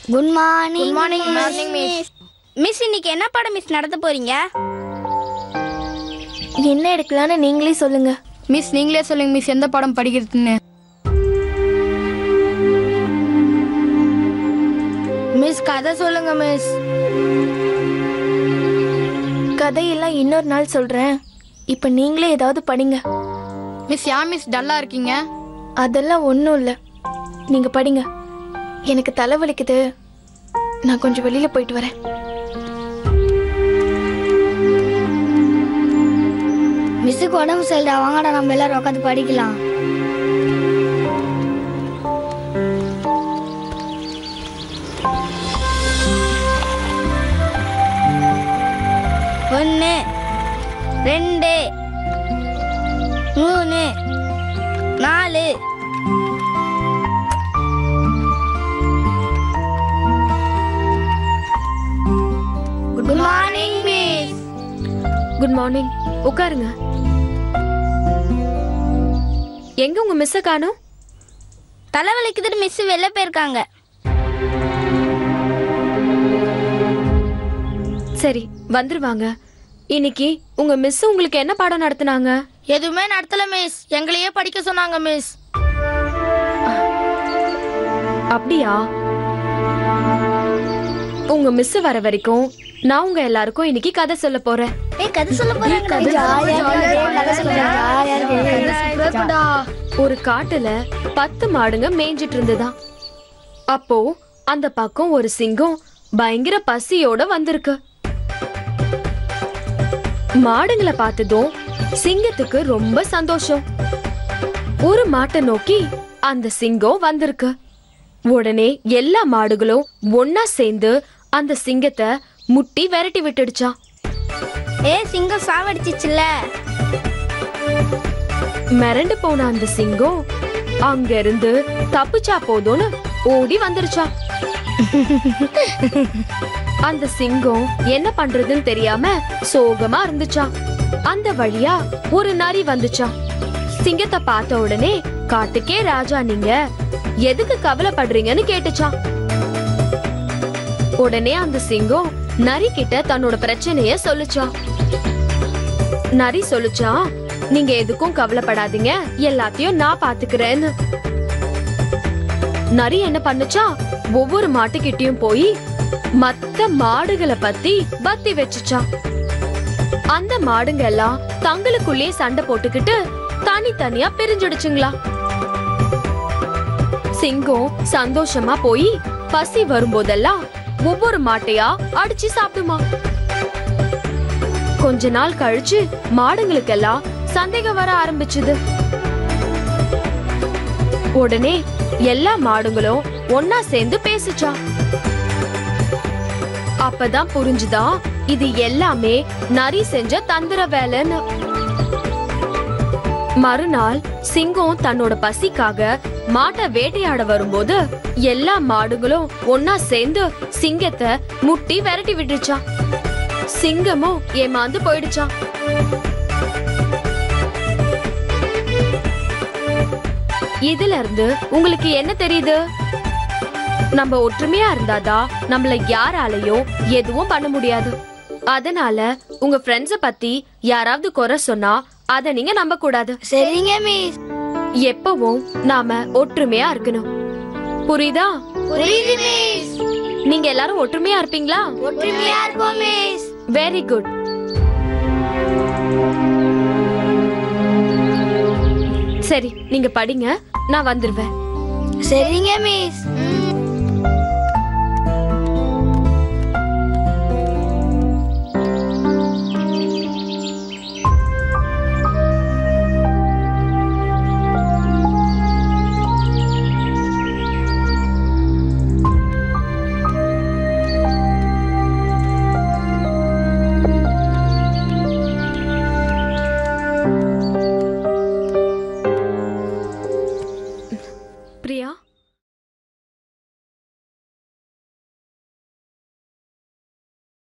good morning good morning morning miss miss இன்னைக்கு என்ன பாடம் மிஸ் நடத்த போறீங்க என்ன எடுக்கலாம்னு நீங்களே சொல்லுங்க மிஸ் நீங்களே சொல்லுங்க மிஸ் எந்த பாடம் படிக்கிறதுன்னு மிஸ் கதை சொல்லுங்க மிஸ் கதையெல்லாம் இன்னொரு நாள் சொல்றேன் இப்போ நீங்களே ஏதாவது படிங்க மிஸ் யா மிஸ் டல்லா இருக்கீங்க அதெல்லாம் ஒன்றும் இல்லை நீங்க படிங்க எனக்கு தலைவலிக்குது நான் கொஞ்சம் வெளியில போயிட்டு வரேன் மிஸ்ஸுக்கு உடம்பு சரியில்லை வாங்கடா நம்ம எல்லாரும் உட்காந்து படிக்கலாம் ஒன்று ரெண்டு மூணு நாலு good morning miss good morning உட்காருங்க எங்க உங்க மிஸ்ஸ காணோம் தலைவலிக்குதுன்னு மிஸ் வெளில போயிருக்காங்க சரி வந்துருவாங்க இன்னைக்கு உங்க மிஸ் உங்களுக்கு என்ன பாடம் நடத்துனாங்க எதுவுமே நடத்தல மிஸ் எங்களையே படிக்க சொன்னாங்க மிஸ் அப்படியா உங்க மிஸ் வர வரைக்கும் நான் உங்க எல்லாருக்கும் இன்னைக்கு கதை சொல்ல போறேன் ஏய் கதை சொல்ல போறாங்க ஒரு காட்டுல பத்து மாடுங்க மேய்ஞ்சிட்டு இருந்ததா அப்போ அந்த பக்கம் ஒரு சிங்கம் பயங்கர பசியோட வந்திருக்கு மாடுங்களை பார்த்ததும் சிங்கத்துக்கு ரொம்ப சந்தோஷம் ஒரு மாட்டை நோக்கி அந்த சிங்கம் வந்திருக்கு உடனே எல்லா மாடுகளும் ஒன்னா சேர்ந்து அந்த சிங்கத்தை முட்டி விரட்டி விட்டுடுச்சான் ஏ சிங்கம் சாவடிச்சிச்சுல மிரண்டு போன அந்த சிங்கம் அங்க இருந்து தப்பிச்சா போதும்னு ஓடி வந்துருச்சா அந்த சிங்கம் என்ன பண்றதுன்னு தெரியாம சோகமா இருந்துச்சா அந்த வழியா ஒரு நரி வந்துச்சா சிங்கத்தை பார்த்த உடனே காட்டுக்கே ராஜா நீங்க எதுக்கு கவலைப்படுறீங்கன்னு கேட்டுச்சான் உடனே அந்த சிங்கம் நரி கிட்ட தன்னோட பிரச்சனைய சொல்லுச்சான் நரி சொல்லுச்சா நீங்க எதுக்கும் கவலைப்படாதீங்க எல்லாத்தையும் நான் பாத்துக்கிறேன்னு நரி என்ன பண்ணுச்சா ஒவ்வொரு மாட்டுக்கிட்டயும் போய் மத்த மாடுகளை பத்தி பத்தி வச்சுச்சா அந்த மாடுங்க எல்லாம் தங்களுக்குள்ளே சண்டை போட்டுக்கிட்டு தனித்தனியா பிரிஞ்சிடுச்சுங்களா சிங்கம் சந்தோஷமா போய் பசி வரும்போதெல்லாம் ஒவ்வொரு மாட்டையா அடிச்சு சாப்பிடுமா கொஞ்ச நாள் கழிச்சு மாடுங்களுக்கெல்லாம் சந்தேகம் வர ஆரம்பிச்சுது உடனே எல்லா மாடுங்களும் ஒன்னா சேர்ந்து பேசுச்சா அப்பதான் புரிஞ்சுதா இது எல்லாமே நரி செஞ்ச தந்திர வேலைன்னு மறுநாள் சிங்கம் தன்னோட பசிக்காக மாட்டை வேட்டையாட வரும்போது எல்லா மாடுகளும் ஒன்னா சேர்ந்து சிங்கத்தை முட்டி விரட்டி விட்டுருச்சான் சிங்கமும் ஏமாந்து போயிடுச்சான் இதுல இருந்து உங்களுக்கு என்ன தெரியுது நம்ம ஒற்றுமையா இருந்தாதான் நம்மள யாராலையும் எதுவும் பண்ண முடியாது அதனால உங்க ஃப்ரெண்ட்ஸ பத்தி யாராவது குறை சொன்னா அத நீங்க நம்ப கூடாது சரிங்க மிஸ் எப்பவும் நாம ஒற்றுமையா இருக்கணும் புரியுதா புரியுது மிஸ் நீங்க எல்லாரும் ஒற்றுமையா இருப்பீங்களா ஒற்றுமையா இருப்போம் மிஸ் வெரி குட் சரி நீங்க படிங்க நான் வந்துருவேன் சரிங்க மிஸ்